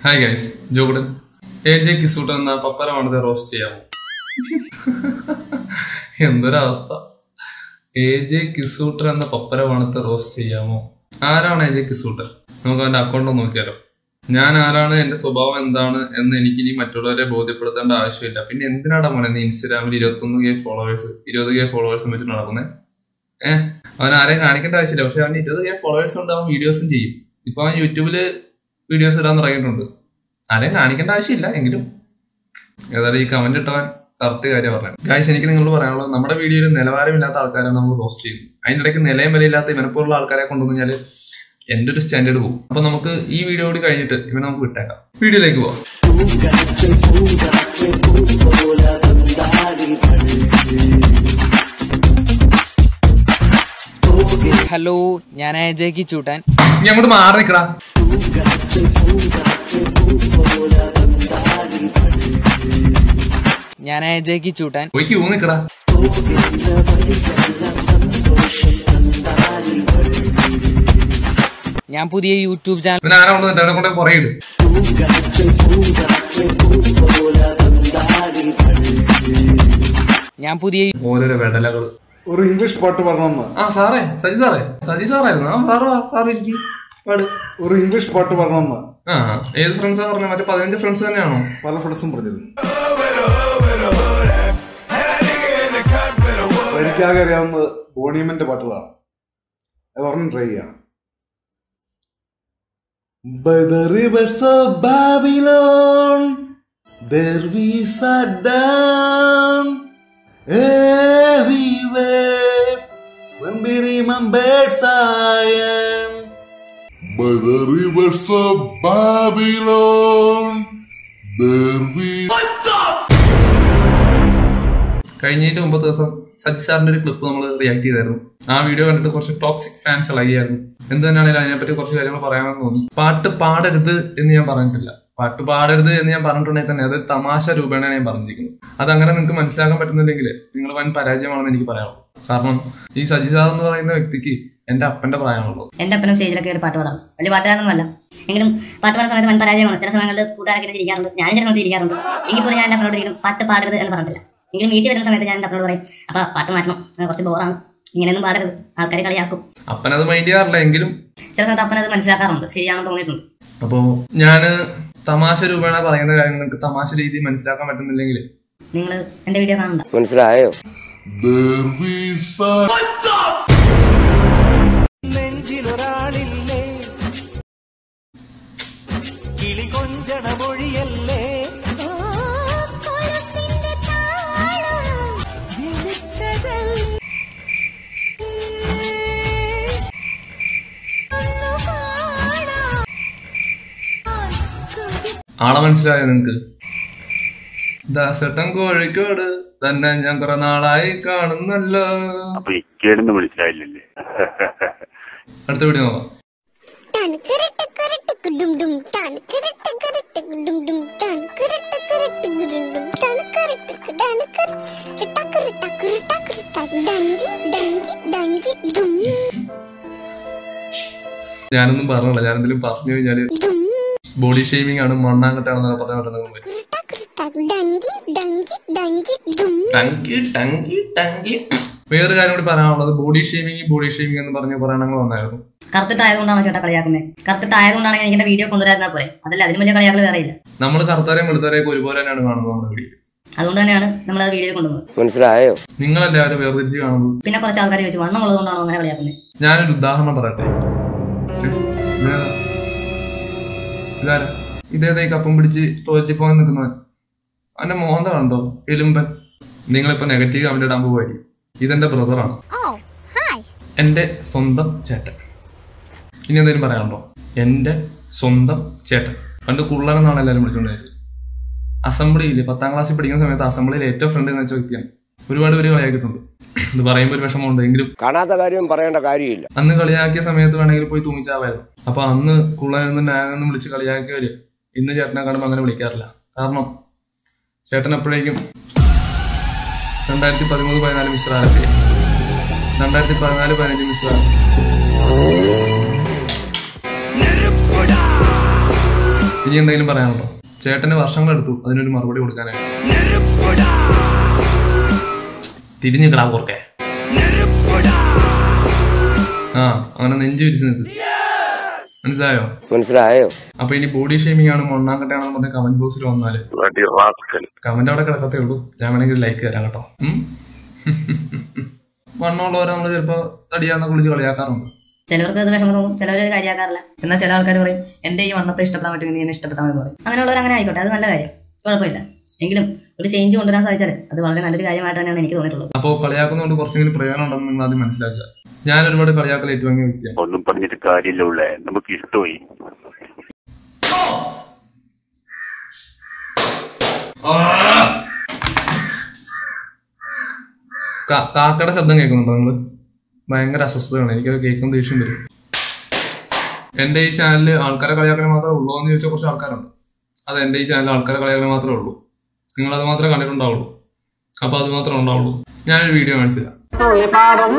Hi guys ജോഗുഡൻ A J കിസൂട്ട് എന്ന പപ്പര മണത്തെ റോസ്റ്റ് ചെയ്യാമോ എന്തൊരവസ്ഥ എ ജെ കിസൂട്ടർ എന്ന പപ്പര മണത്തെ റോസ്റ്റ് ചെയ്യാമോ ആരാണ് എ ജെ കിസൂട്ടർ നമുക്ക് അവന്റെ അക്കൗണ്ട് ഒന്ന് നോക്കിയാലോ ഞാൻ ആരാണ് എന്റെ സ്വഭാവം എന്താണ് എന്ന് എനിക്ക് ഇനി മറ്റുള്ളവരെ ബോധ്യപ്പെടുത്തേണ്ട ആവശ്യമില്ല പിന്നെ എന്തിനാടാ മോനെ നീ ഇൻസ്റ്റാഗ്രാമിൽ ഇരുപത്തൊന്ന് കെ ഫോളോവേഴ്സ് ഇരുപത് കെ ഫോളോവേഴ്സും വെച്ചിട്ട് നടക്കുന്നത് ഏഹ് അവൻ ആരെയും കാണിക്കേണ്ട ആവശ്യമില്ല പക്ഷെ അവൻ ഇരുപത് കെ ഫോളോവേഴ്സ് ഉണ്ട് അവൻ വീഡിയോസും ചെയ്യും ഇപ്പൊ അവൻ യൂട്യൂബില് വീഡിയോസ് ഇടാൻ തുടങ്ങിയിട്ടുണ്ട് ആരെയും കാണിക്കേണ്ട ആവശ്യമില്ല എങ്കിലും ഏതായാലും ഈ കമന്റ് ഇട്ടവൻ കറക്റ്റ് കാര്യം പറഞ്ഞു ഗായ്സ് എനിക്ക് നിങ്ങളോട് പറയാനുള്ളത് നമ്മുടെ വീഡിയോയിൽ നിലവാരമില്ലാത്ത ആൾക്കാരെ നമ്മൾ റോസ്റ്റ് ചെയ്യുന്നു അതിൻ്റെ ഇടയ്ക്ക് നിലയും വിലയില്ലാത്ത ഇവനെപ്പോലുള്ള ആൾക്കാരെ കൊണ്ടുവന്നു കഴിഞ്ഞാൽ എൻ്റെ ഒരു സ്റ്റാൻഡേർഡ് പോകും അപ്പൊ നമുക്ക് ഈ വീഡിയോ കൂടി കഴിഞ്ഞിട്ട് ഇവനെ നമുക്ക് വിട്ടേക്കാം വീഡിയോയിലേക്ക് പോവാം ഹലോ ഞാൻ അജയ്ക്ക് ചൂട്ടാൻ നീ അങ്ങോട്ട് മാറി നിൽക്കടാ ഞാൻ അജയ്ക്ക് ചൂട്ടാൻ പോയി ക്യൂ നിൽക്കടാ ഞാൻ പുതിയ യൂട്യൂബ് ചാനൽ ഇവൻ ആരാ കൊണ്ടുവന്നിട്ട് അവനെ കൊണ്ട് കുറയിട് ഞാൻ പുതിയ ഓരോരോ വെടലകള് ഒരു ഇംഗ്ലീഷ് പാട്ട് പറഞ്ഞെന്ന് ആ സാറേ സജി സാറേ സജി സാറായിരുന്നു ആ സാറ് വാ സാറ് ഇരിക്കും പാട് ഒരു ഇംഗ്ലീഷ് പാട്ട് പറഞ്ഞെന്ന് ആ ഏത് ഫ്രണ്ട്സാ പറഞ്ഞ മറ്റേ പതിനഞ്ച് ഫ്രണ്ട്സ് തന്നെയാണോ പല ഫ്രണ്ട്സും പറഞ്ഞിരുന്നു അപ്പൊ എനിക്കാകെ അറിയാവുന്നത് ബോണിയമ്മന്റെ പാട്ടുകളാണ് അത് പറഞ്ഞ് ട്രൈ ചെയ്യാണ് By the rivers of Babylon, there we sat down everywhere when we remembered Zion. By the rivers of Babylon, there we കഴിഞ്ഞതിന്റെ മുമ്പത്തെ ദിവസം സജി സാറിന്റെ ഒരു ക്ലിപ്പ് നമ്മൾ റിയാക്ട് ചെയ്തായിരുന്നു ആ വീഡിയോ കണ്ടിട്ട് കുറച്ച് ടോക്സിക് ഫാൻസ് ഇളകിയായിരുന്നു എന്ത് തന്നെയാണെങ്കിലും അതിനെപ്പറ്റി കുറച്ച് കാര്യങ്ങൾ പറയാമെന്ന് തോന്നി പാട്ട് പാടരുത് എന്ന് ഞാൻ പറഞ്ഞിട്ടില്ല പാട്ട് പാടരുത് എന്ന് ഞാൻ പറഞ്ഞിട്ടുണ്ടെങ്കിൽ തന്നെ അതൊരു തമാശ രൂപേണയാണ് ഞാൻ പറഞ്ഞിരിക്കുന്നത് അതങ്ങനെ നിങ്ങൾക്ക് മനസ്സിലാക്കാൻ പറ്റുന്നില്ലെങ്കിൽ നിങ്ങൾ വൻ പരാജയമാണെന്ന് എനിക്ക് പറയാനുള്ളൂ കാരണം ഈ സജി സാർ എന്ന് പറയുന്ന വ്യക്തിക്ക് എന്റെ അപ്പന്റെ പ്രായമാണുള്ളത് എന്റെ അപ്പനും സ്റ്റേജിലൊക്കെ കയറി പാട്ട് പാടാം വലിയ പാട്ടുകാരനൊന്നുമല്ല എങ്കിലും പാട്ട് പാടുന്ന സമയത്ത് വൻ പരാജയമാണ് ചില സമയങ്ങളിൽ കൂട്ടുകാരൊക്കെ ഇരുന്ന് ഇരിക്കാറുണ്ട് ഞാനും ചില സമയത്ത് ഇരിക്കാറുണ്ട് എങ്കിൽ പോലും ഞാൻ എൻ്റെ അപ്പനോട് ഒരിക്കലും പാട്ട് പാടരുത് എന്ന് പറഞ്ഞിട്ടില്ല എങ്കിലും വീട്ടിൽ വരുന്ന സമയത്ത് ഞാൻ എൻ്റെ അപ്പനോട് പറയും അപ്പൊ പാട്ട് മാറ്റണം അത് കുറച്ച് ബോറാണ് ഇങ്ങനെയൊന്നും പാടരുത് ആൾക്കാരെ കളിയാക്കും അപ്പനത് മൈൻഡ് ചെയ്യാറില്ല എങ്കിലും ചില സമയത്ത് അപ്പനത് മനസ്സിലാക്കാറുണ്ട് ശരിയാണെന്ന് തോന്നിയിട്ടുണ്ട് അപ്പോ ഞാന് തമാശ രൂപേണ പറയുന്ന കാര്യങ്ങൾ നിങ്ങൾക്ക് തമാശ രീതിയിൽ മനസ്സിലാക്കാൻ പറ്റുന്നില്ലെങ്കിൽ നിങ്ങൾ എൻ്റെ വീഡിയോ കാണണ്ട മനസ്സിലായോ there we sat നെഞ്ചിലൊരാളില്ലേ കിളി കൊഞ്ചണ മൊഴിയല്ലേ ആളെ മനസ്സിലായോ നിങ്ങക്ക് ദാസട്ടൻ കോഴിക്കോട് തന്നെ ഞാൻ കുറെ നാളായി കാണുന്നല്ലോ അപ്പൊ ഇക്കേടെന്ന് മനസ്സിലായില്ലല്ലേ അടുത്ത വീഡിയോ നോക്കാം ഞാനൊന്നും പറഞ്ഞില്ല ഞാൻ എന്തെങ്കിലും പറഞ്ഞു കഴിഞ്ഞാല് ബോഡി ഷേമിംഗ് ആണ് മണ്ണാങ്കട്ടാണെന്നൊക്കെ പറഞ്ഞ പറ്റുന്ന ടങ്കി ടങ്കി ടങ്കി വേറൊരു കാര്യം കൂടി പറയാനുള്ളത് ബോഡി ഷേമിംഗ് ബോഡി ഷേമിംഗ് എന്ന് പറഞ്ഞ കുറെ എണ്ണങ്ങൾ വന്നായിരുന്നു കറുത്തിട്ടായതുകൊണ്ടാണ് ചേട്ടാ കളിയാക്കുന്നത് കറുത്തിട്ടായതുകൊണ്ടാണെങ്കിൽ എനിക്ക് എൻ്റെ വീഡിയോ കൊണ്ടുവരാതിരുന്നാൽ പോരെ അതല്ല അതിന് വലിയ കളിയാക്കൽ വേറെ ഇല്ല നമ്മൾ കറുത്തവരെയും വെളുത്തവരെയൊക്കെ ഒരുപോലെ തന്നെയാണ് കാണുന്നത് നമ്മുടെ വീഡിയോ അതുകൊണ്ട് തന്നെയാണ് നമ്മൾ ആ വീഡിയോ കൊണ്ടുവന്നത് മനസ്സിലായോ നിങ്ങളല്ലേ അവരെ വേർതിരിച്ച് കാണുന്നത് പിന്നെ കുറച്ച് ആൾക്കാർ ചോദിച്ചു വണ്ണം ഉള്ളതുകൊണ്ടാണോ അങ്ങനെ കളിയാക്കുന്നത് ഞാനൊരു ഉദാഹരണം പറയട്ടെ ഏ, ഇതേതാ? ഇതാരാ ഇതേതാ ഈ കപ്പം പിടിച്ച് ടോയ്ലറ്റിൽ പോകാൻ നിൽക്കുന്നവൻ അവന്റെ മോന്ത കണ്ടോ എലുമ്പൻ നിങ്ങളിപ്പോ നെഗറ്റീവ് അവന്റെ ഇടാൻ പോവായിരിക്കും ഇതെന്റെ ബ്രദറാണ് എന്റെ സ്വന്തം ചേട്ടൻ ഇനി എന്തെങ്കിലും പറയാനുണ്ടോ എന്റെ സ്വന്തം ചേട്ടൻ പണ്ട് കുള്ളൻ എന്നാണ് എല്ലാവരും വിളിച്ചുകൊണ്ട് വെച്ചത് അസംബ്ലിയിൽ പത്താം ക്ലാസ്സിൽ പഠിക്കുന്ന സമയത്ത് അസംബ്ലിയിൽ ഏറ്റവും ഫ്രണ്ട് എന്ന് വെച്ച വ്യക്തിയാണ് ഒരുപാട് പേര് കളിയാക്കിയിട്ടുണ്ട് ഇത് പറയുമ്പോൾ ഒരു വിഷമമുണ്ട് എങ്കിലും കാണാത്ത കാര്യം പറയേണ്ട കാര്യമില്ല അന്ന് കളിയാക്കിയ സമയത്ത് വേണമെങ്കിൽ പോയി തൂങ്ങിച്ചാവായിരുന്നു അപ്പൊ അന്ന് കുള്ളനെന്ന് നാഗെന്ന് വിളിച്ച് കളിയാക്കിയവര് ഇന്ന് ചേട്ടനെ കാണുമ്പോൾ അങ്ങനെ വിളിക്കാറില്ല കാരണം ചേട്ടൻ എപ്പോഴേക്കും രണ്ടായിരത്തി പതിമൂന്ന് പതിനാല് മിശ്രാലൊക്കെ രണ്ടായിരത്തി പതിനാല് പതിനഞ്ച് മിശ്ര ഇനി എന്തെങ്കിലും പറയാനുണ്ടോ ചേട്ടന് വർഷങ്ങളെടുത്തു അതിനൊരു മറുപടി കൊടുക്കാനായിട്ട് തിരിഞ്ഞു കിടാ പോർക്കെ ആ അങ്ങനെ നെഞ്ചു വിരിച്ച് നിൽക്ക് മനസ്സിലായോ മനസ്സിലായോ അപ്പൊ ഇനി ബോഡി ഷേമിംഗ് ആണ് മണ്ണാക്കട്ടെയാണെന്ന് പറഞ്ഞ കമന്റ് ബോക്സിൽ വന്നാല് വടി റാസ്കൽ കമന്റ് അവിടെ കിടക്കത്തേ ഉള്ളൂ ഞാൻ വേണമെങ്കിൽ ലൈക്ക് തരാം കേട്ടോ ഉം? വണ്ണമുള്ളവരെ നമ്മൾ ചിലപ്പോ തടിയാന്നൊക്കെ വിളിച്ച് കളിയാക്കാറുണ്ട് ചിലവർക്ക് അത് വിഷമം തോന്നും ചിലവർ കാര്യമാക്കാറില്ല എന്നാൽ ചില ആൾക്കാർ പറയും എന്റെ ഈ വണ്ണത്തെ ഇഷ്ടപ്പെടാൻ പറ്റുമെങ്കിൽ നീ എന്നെ ഇഷ്ടപ്പെട്ടാൽ മതി പറയും അങ്ങനെയുള്ളവർ അങ്ങനെ ആയിക്കോട്ടെ അത് നല്ല കാര്യം കുഴപ്പമില്ല എങ്കിലും ഒരു ചേഞ്ച് കൊണ്ടുവരാൻ സാധിച്ചാൽ അത് വളരെ നല്ലൊരു കാര്യമായിട്ട് തന്നെയാണ് എനിക്ക് തോന്നിയിട്ടുള്ളത് അപ്പോൾ കളിയാക്കുന്നതുകൊണ്ട് കുറച്ചെങ്കിലും പ്രയോജനം ഉണ്ടെന്ന് നിങ്ങൾ ആദ്യം മനസ്സിലാക്കുക ഞാൻ ഒരുപാട് കളിയാക്കൽ ഏറ്റുവാങ്ങിയ വ്യക്തിയാണ് ഒന്നും പറഞ്ഞിട്ട് കാര്യമില്ല ഉള്ളേ നമുക്ക് ഇഷ്ടമായി കാ- കാക്കയുടെ ശബ്ദം കേൾക്കുന്നുണ്ടോ നിങ്ങൾ ഭയങ്കര അസ്വസ്ഥതയാണ് എനിക്കത് കേൾക്കുന്ന ദേഷ്യം വരും എന്റെ ഈ ചാനലിൽ ആൾക്കാരെ കളിയാക്കൽ മാത്രമേ ഉള്ളൂ എന്ന് ചോദിച്ചാൽ കുറച്ച് ആൾക്കാരുണ്ട് അത് എന്റെ ഈ ചാനലിൽ ആൾക്കാരെ കളിയാക്കൽ മാത്രമേ ഉള്ളൂ നിങ്ങൾ അത് മാത്രമേ കണ്ടിട്ടുണ്ടാവുള്ളൂ അപ്പൊ അത് മാത്രമേ ഉണ്ടാവുള്ളൂ ഞാനൊരു വീഡിയോ കാണിച്ചു തരാം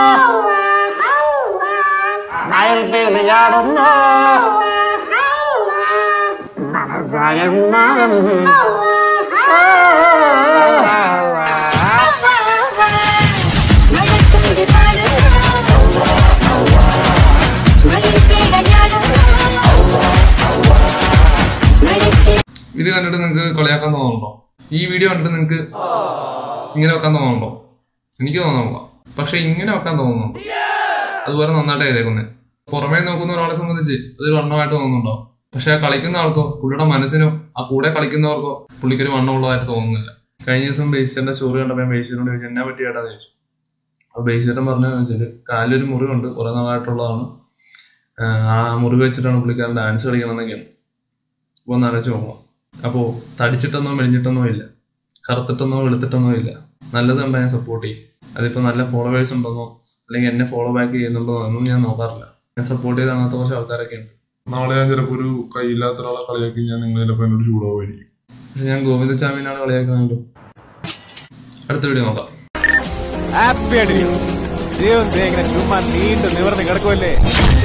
ഇത് കണ്ടിട്ട് നിങ്ങൾക്ക് കളിയാക്കാൻ തോന്നുന്നുണ്ടോ ഈ വീഡിയോ കണ്ടിട്ട് നിങ്ങൾക്ക് ഇങ്ങനെ വെക്കാൻ തോന്നുന്നുണ്ടോ എനിക്ക് തോന്നുന്നില്ല പക്ഷെ ഇങ്ങനെ വെക്കാൻ തോന്നുന്നുണ്ട് അതുപോലെ നന്നായിട്ട് ചെയ്തേക്കുന്നത് പുറമേ നോക്കുന്ന ഒരാളെ സംബന്ധിച്ച് അതൊരു വണ്ണമായിട്ട് തോന്നുന്നുണ്ടോ പക്ഷെ ആ കളിക്കുന്ന ആൾക്കോ പുള്ളിയുടെ മനസ്സിനോ ആ കൂടെ കളിക്കുന്നവർക്കോ പുള്ളിക്കൊരു വണ്ണമുള്ളതായിട്ട് തോന്നുന്നില്ല കഴിഞ്ഞ ദിവസം ബേസിന്റെ സ്റ്റോറി കണ്ടപ്പോൾ ഞാൻ ബേസിനോട് ചോദിച്ചു എന്നെ പറ്റി കേട്ടാന്ന് ചോദിച്ചു അപ്പൊ ബേസിയേട്ടൻ പറഞ്ഞതെന്ന് വെച്ചാല് കാലിലൊരു മുറിവുണ്ട് കുറെ നാളായിട്ടുള്ളതാണ് ആഹ് ആ മുറിവ് വെച്ചിട്ടാണ് പുള്ളിക്കാരൻ ഡാൻസ് കളിക്കണമെന്നൊക്കെയാണ് അപ്പോൾ ഒന്ന് ആലോചിച്ച് നോക്കണം അപ്പോൾ തടിച്ചിട്ടെന്നോ മെലിഞ്ഞിട്ടെന്നോ ഇല്ല കറുത്തിട്ടെന്നോ വെളുത്തിട്ടെന്നോ ഇല്ല നല്ലത് കണ്ടാൽ ഞാൻ സപ്പോർട്ട് ചെയ്യും അതിപ്പോൾ നല്ല ഫോളോവേഴ്സ് ഉണ്ടെന്നോ അല്ലെങ്കിൽ എന്നെ ഫോളോ ബാക്ക് ചെയ്യുന്നുണ്ടോ എന്നൊന്നും ഞാൻ നോക്കാറില്ല ഞാൻ സപ്പോർട്ട് ചെയ്ത അങ്ങനത്തെ കുറച്ച് ആൾക്കാരൊക്കെ ഉണ്ട് നാളെ ഞാൻ ചിലപ്പോ ഒരു കയ്യില്ലാത്ത ഒരാളെ കളിയാക്കി ഞാൻ നിങ്ങൾ ചിലപ്പോ എന്നോട് ചൂടാവുമായിരിക്കും പക്ഷെ ഞാൻ ഗോവിന്ദചാമിനാണ് കളിയാക്കുന്നല്ലോ അടുത്ത വീഡിയോ നോക്കാം ഹാപ്പി ആയിട്ടിരിക്കും ദൈവം ദേ ഇങ്ങനെ ചുമ്മാ നീണ്ടു നിവർന്ന് കിടക്കുമല്ലേ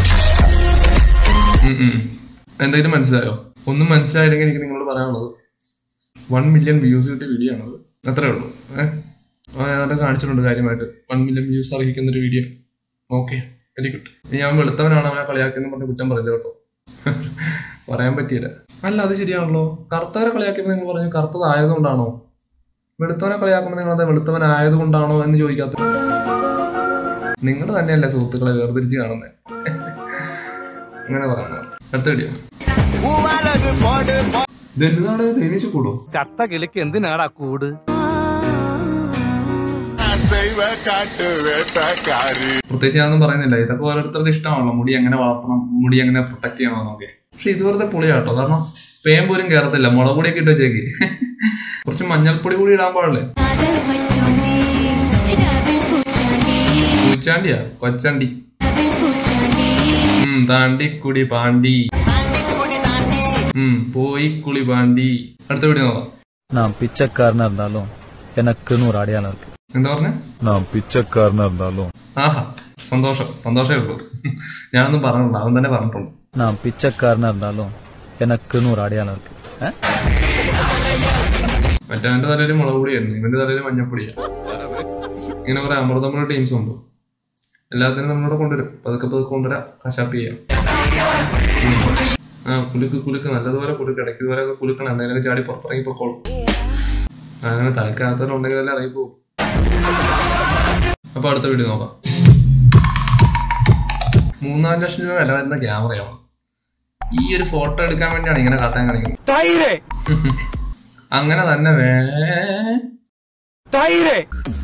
ഉം ഉം. എന്തെങ്കിലും മനസ്സിലായോ ഒന്നും മനസ്സിലായില്ലെങ്കിൽ എനിക്ക് നിങ്ങളോട് പറയാനുള്ളത് വൺ മില്യൺ വ്യൂസ് കിട്ടിയ വീഡിയോ ആണത് അത്രേ ഉള്ളൂ ഏഹ് അതൊക്കെ കാണിച്ചിട്ടുണ്ട് കാര്യമായിട്ട് വൺ മില്യൺ വ്യൂസ് അർഹിക്കുന്ന ഒരു വീഡിയോ ഓക്കെ വെരി ഗുഡ് ഞാൻ വെളുത്തവനാണ് അവനെ കളിയാക്കിയെന്ന് പറഞ്ഞ് കുറ്റം പറയില്ല കേട്ടോ പറയാൻ പറ്റിയില്ല അല്ല അത് ശരിയാണല്ലോ കറുത്തവരെ കളിയാക്കിയപ്പോൾ നിങ്ങൾ പറഞ്ഞു കറുത്തത് ആയതുകൊണ്ടാണോ വെളുത്തവനെ കളിയാക്കുമ്പോൾ നിങ്ങൾ അത് വെളുത്തവനായത് കൊണ്ടാണോ എന്ന് ചോദിക്കാത്ത നിങ്ങൾ തന്നെയല്ലേ സുഹൃത്തുക്കളെ വേർതിരിച്ച് കാണുന്നത് അങ്ങനെ പറയണത് അടുത്ത വീഡിയോ ഇതെന്താണ് തേനീച്ച കൂടോ ചത്ത കിളിക്ക് എന്തിനാടാ കൂട് പ്രത്യേകിച്ച് ഞാനൊന്നും പറയുന്നില്ല ഇതൊക്കെ ഓരോരുത്തരുടെ ഇഷ്ടമാണല്ലോ മുടി എങ്ങനെ വളർത്തണം മുടി എങ്ങനെ പ്രൊട്ടക്ട് ചെയ്യണമെന്നൊക്കെ പക്ഷെ ഇത് വെറുതെ പൊളിയാട്ടോ കാരണം പേൻ പോലും കയറത്തില്ല മുളക് പൊടിയൊക്കെ ഇട്ട് വെച്ചേക്ക് കുറച്ച് മഞ്ഞൾപ്പൊടി കൂടി ഇടാൻ പാടില്ലേ പൂച്ചാണ്ടിയാ കൊച്ചാണ്ടി ഉം താണ്ടിക്കുടി പാണ്ടി ഉം പോയി കുളി പാണ്ടി അടുത്ത വീഡിയോ നോക്കാം நான் பிச்சைக்காரனா இருந்தாலும் எனக்குன்னு ஒரு அடையாளம் இருக்கு എന്താ പറഞ്ഞേ നാം പിച്ചക്കാരനാ இருந்தாலும் ആഹാ സന്തോഷം സന്തോഷമേ ഉള്ളൂ ഞാനൊന്നും പറഞ്ഞിട്ടുണ്ട് അവൻ തന്നെ പറഞ്ഞിട്ടുണ്ട് நான் பிச்சைக்காரனா இருந்தாலும் எனக்குன்னு ஒரு அடையாளம் இருக்கு ஆ? മറ്റവന്റെ തലയിൽ മുളക് പൊടിയായിരുന്നു ഇവന്റെ തലയിൽ മഞ്ഞപ്പൊടിയാ ഇങ്ങനെ കുറെ അമൃതമുള്ള ടീംസ് ഉണ്ട് എല്ലാത്തിനും നമ്മളിവിടെ കൊണ്ടുവരും പതുക്കെ പതുക്കെ കൊണ്ടുവരാം കശാപ്പ് ചെയ്യാം ഉം. ആ കുലുക്ക് കുലുക്ക് നല്ലതുപോലെ കുലുക്ക് ഇടയ്ക്ക് ഇതുപോലെ ഒക്കെ കുലുക്കണം എന്തെങ്കിലും ചാടി പുറത്തിറങ്ങി പൊക്കോളും അങ്ങനെ തലക്കകത്തുണ്ടെങ്കിലല്ലേ ഇറങ്ങി പോകും അപ്പൊ അടുത്ത വീഡിയോ നോക്കാം മൂന്നാല് ലക്ഷം രൂപ വില വരുന്ന ക്യാമറയാണ് ഈ ഒരു ഫോട്ടോ എടുക്കാൻ വേണ്ടിയാണ് ഇങ്ങനെ കാട്ടാൻ കാണിക്കുന്നത് തൈര് അങ്ങനെ തന്നെ വേ തൈര്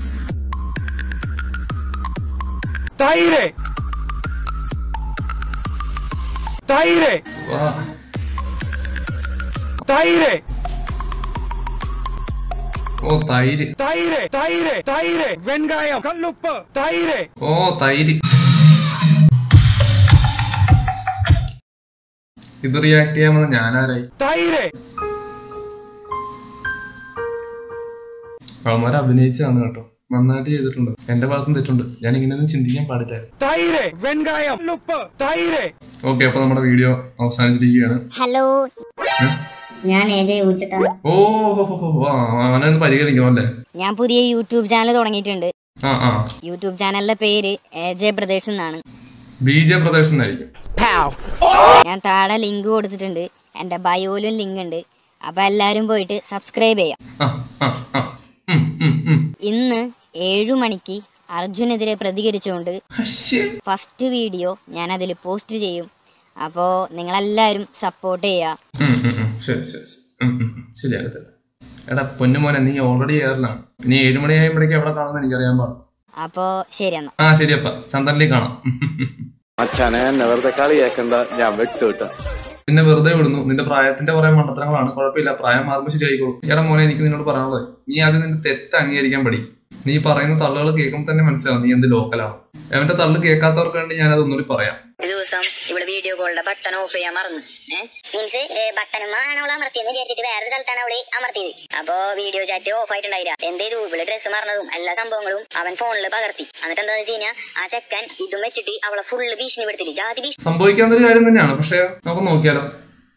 തൈര് തൈര് വാ. തൈര് ഓ തൈര് തൈര് തൈര് തൈര് വെങ്കായം കല്ലുപ്പ് തൈര് ഓ തൈര് ഇത് റിയാക്ട് ചെയ്യാമെന്ന് ഞാനാരായി തൈര് അവന്മാരെ അഭിനയിച്ചാണ് കേട്ടോ നന്നായിട്ട് ചെയ്തിട്ടുണ്ട് എന്റെ ഭാഗത്തും തെറ്റുണ്ട് ഞാൻ ഇങ്ങനെയൊന്നും ചിന്തിക്കാൻ പാടില്ല തൈര് വെങ്കായം ഉപ്പ് തൈര് ഓക്കെ അപ്പൊ നമ്മുടെ വീഡിയോ അവസാനിച്ചിരിക്കുകയാണ് ഹലോ ഞാൻ എ ജെ ഊച്ചിട്ട ഓ ഹോ, ഹോ, ഹോ, ആ, അവനെ ഒന്ന് പരിഗണിക്കണം അല്ലേ ഞാൻ പുതിയ യൂട്യൂബ് ചാനൽ തുടങ്ങിയിട്ടുണ്ട് ആ ആ യൂട്യൂബ് ചാനലിന്റെ പേര് എ ജെ ബ്രദേഴ്സ് എന്നാണ് ബി ജെ പ്രദേശ് എന്നായിരിക്കും ഞാൻ താഴെ ലിങ്ക് കൊടുത്തിട്ടുണ്ട് എന്റെ ബയോയിലും ലിങ്ക് ഉണ്ട് അപ്പൊ എല്ലാരും പോയിട്ട് സബ്സ്ക്രൈബ് ചെയ്യാം ആ ആ ആ ഉം, ഉം, ഉം. ഇന്ന് ഏഴു മണിക്ക് അർജുനെതിരെ പ്രതികരിച്ചുകൊണ്ട് ശ്ശേ. ഫസ്റ്റ് വീഡിയോ ഞാൻ അതിൽ പോസ്റ്റ് ചെയ്യും അപ്പോൾ നിങ്ങളെല്ലാവരും സപ്പോർട്ട് ചെയ്യുക ഉം, ഉം, ഉം. ശരി ശരി ശരി ഉം, ഉം, ഉം. ശരിയാകത്തില്ല എടാ പൊന്നുമോനെ നീ ഓൾറെഡി എയറിലാണ് ഇനി ഏഴ് മണി ആകുമ്പോഴേക്കും എവിടെ കാണുമെന്ന് എനിക്കറിയാൻ പാടില്ല അപ്പോൾ ശരി എന്നാ ആ ശരിയപ്പ ചന്ദ്രനിൽ കാണാം അച്ഛനെ എന്നെ വെറുതെ കളിയാക്കണ്ട ഞാൻ വിട്ടുവിട്ട നിന്നെ വെറുതെ വിടുന്നു നിന്റെ പ്രായത്തിന്റെ കുറെ മണ്ടത്തരങ്ങളാണ് കുഴപ്പമില്ല പ്രായം മാറുമ്പോൾ ശരിയായിക്കോളും എടാ മോനെ എനിക്ക് നിന്നോട് പറയാനുള്ളത് നീ ആദ്യം നിന്റെ തെറ്റ് അംഗീകരിക്കാൻ പഠി നീ പറയുന്ന തള്ളുകൾ കേൾക്കുമ്പോൾ തന്നെ മനസ്സിലാവും നീ എന്ത് ലോക്കലാണ് അവന്റെ തള്ളു കേൾക്കാത്തവർക്ക് വേണ്ടി ഞാൻ അത് ഒന്നുകൂടി പറയാം ഒരു ദിവസം ഇവിടെ വീഡിയോ കോളിന്റെ ബട്ടൺ ഓഫ് ചെയ്യാൻ മറന്നു മീൻസ് ബട്ടണുമാണ് അവൾ അമർത്തിയെന്ന് വിചാരിച്ചിട്ട് വേറൊരു സ്ഥലത്താണ് അവള് അമർത്തിയത് അപ്പോ വീഡിയോ ചാറ്റ് ഓഫ് ആയിട്ടുണ്ടായില്ല എന്ത് ചെയ്തു ഇവള് ഡ്രസ്സ് മറന്നതും എല്ലാ സംഭവങ്ങളും അവൻ ഫോണിൽ പകർത്തി എന്നിട്ട് എന്താന്ന് വെച്ച് കഴിഞ്ഞാൽ ആ ചെക്കൻ ഇതും വെച്ചിട്ട് അവളെ ഫുള്ള് ഭീഷണിപ്പെടുത്തില്ല ജാതി ഭീഷണി സംഭവിക്കാവുന്ന ഒരു കാര്യം തന്നെയാണ് പക്ഷെ നമുക്ക് നോക്കിയാലോ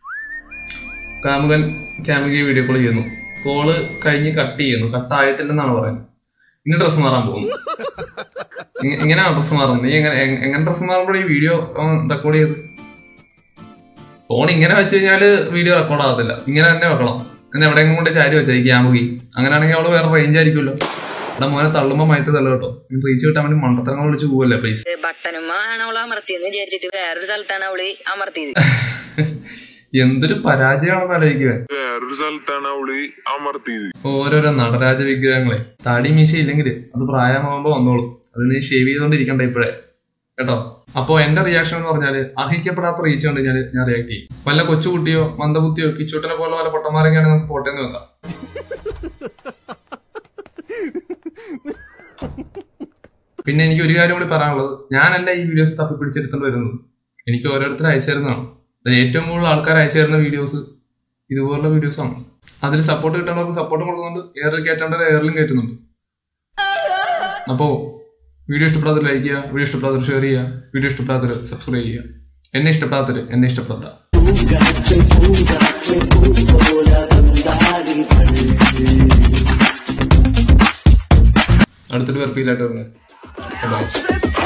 കാമുകൻ കാമുകയെ വീഡിയോ കോൾ ചെയ്യുന്നു കോള് കഴിഞ്ഞ് കട്ട് ചെയ്യുന്നു കട്ട് ആയിട്ടില്ലെന്നാണ് പറയുന്നത് ഇനി ഡ്രസ്സ് മാറാൻ പോകുന്നു ഇങ്ങ- ഇങ്ങനെയാ ഡ്രസ്സ് മാറുന്നത് നീ എങ്ങനെ എങ്- എങ്ങനെ ഡ്രസ്സ് മാറുമ്പോൾ ഈ വീഡിയോ റെക്കോർഡ് ചെയ്ത് ഫോൺ ഇങ്ങനെ വെച്ച് കഴിഞ്ഞാല് വീഡിയോ റെക്കോർഡ് ആകത്തില്ല ഇങ്ങനെ തന്നെ വെക്കണം എന്നെ എവിടെയെങ്കിലും കൊണ്ട് ചാരി വെച്ചാൽ ഈ ക്യാമുകി അങ്ങനെയാണെങ്കിൽ അവള് വേറെ റേഞ്ച് ആയിരിക്കുമല്ലോ എടാ മോനെ തള്ളുമ്പോ മയത്ത് തള്ള കേട്ടോ റീച്ച് കിട്ടാൻ വേണ്ടി മണ്ടത്തരങ്ങൾ വിളിച്ച് പോവല്ലേ പ്ലീസ് ബട്ടനുമാണ് അവൾ അമർത്തിയെന്ന് വിചാരിച്ചിട്ട് വേറൊരു സ്ഥലത്താണ് അവള് അമർത്തിയത് എന്തൊരു പരാജയമാണെന്ന് ആലോചിക്കുക വേറൊരു സ്ഥലത്താണ് അവള് അമർത്തിയത് ഓരോരോ നടരാജ വിഗ്രഹങ്ങളെ താടി മീശ ഇല്ലെങ്കിൽ അത് പ്രായമാകുമ്പോ വന്നോളും അത് നീ ഷേവ് ചെയ്തോണ്ടിരിക്കണ്ട ഇപ്പോഴേ കേട്ടോ അപ്പോ എന്റെ റിയാക്ഷൻ എന്ന് പറഞ്ഞാല് അർഹിക്കപ്പെടാത്ത റീച്ച് കണ്ടു കഴിഞ്ഞാൽ ഞാൻ റിയാക്ട് ചെയ്യും വല്ല കൊച്ചുകുട്ടിയോ മന്ദബുദ്ധിയോ കിച്ചൂട്ടനെ പോലെ വല്ല പൊട്ടന്മാരൊക്കെയാണെങ്കിൽ നമുക്ക് പോട്ടേന്ന് വെക്കാം പിന്നെ എനിക്ക് ഒരു കാര്യം കൂടി പറയാനുള്ളത് ഞാനല്ല ഈ വീഡിയോസ് തപ്പി പിടിച്ചെടുത്തോണ്ട് വരുന്നത് എനിക്ക് ഓരോരുത്തർ അയച്ചു തരുന്നതാണ് അതിൽ ഏറ്റവും കൂടുതൽ ആൾക്കാർ അയച്ചു തരുന്ന വീഡിയോസ് ഇതുപോലുള്ള വീഡിയോസ് ആണ് അതിൽ സപ്പോർട്ട് കിട്ടേണ്ടവർക്ക് സപ്പോർട്ട് കൊടുക്കുന്നുണ്ട് എയറിൽ കയറ്റേണ്ടവർ എയറിലും കയറ്റുന്നുണ്ട് അപ്പോ വീഡിയോ ഇഷ്ടപ്പെടാത്തവർ ലൈക്ക് ചെയ്യുക വീഡിയോ ഇഷ്ടപ്പെടാത്തവർ ഷെയർ ചെയ്യുക വീഡിയോ ഇഷ്ടപ്പെടാത്തവർ സബ്സ്ക്രൈബ് ചെയ്യുക എന്നെ ഇഷ്ടപ്പെടാത്തവർ എന്നെ ഇഷ്ടപ്പെടണ്ട അടുത്തൊരു വെറുപ്പിയിലായിട്ട് വരുന്നത്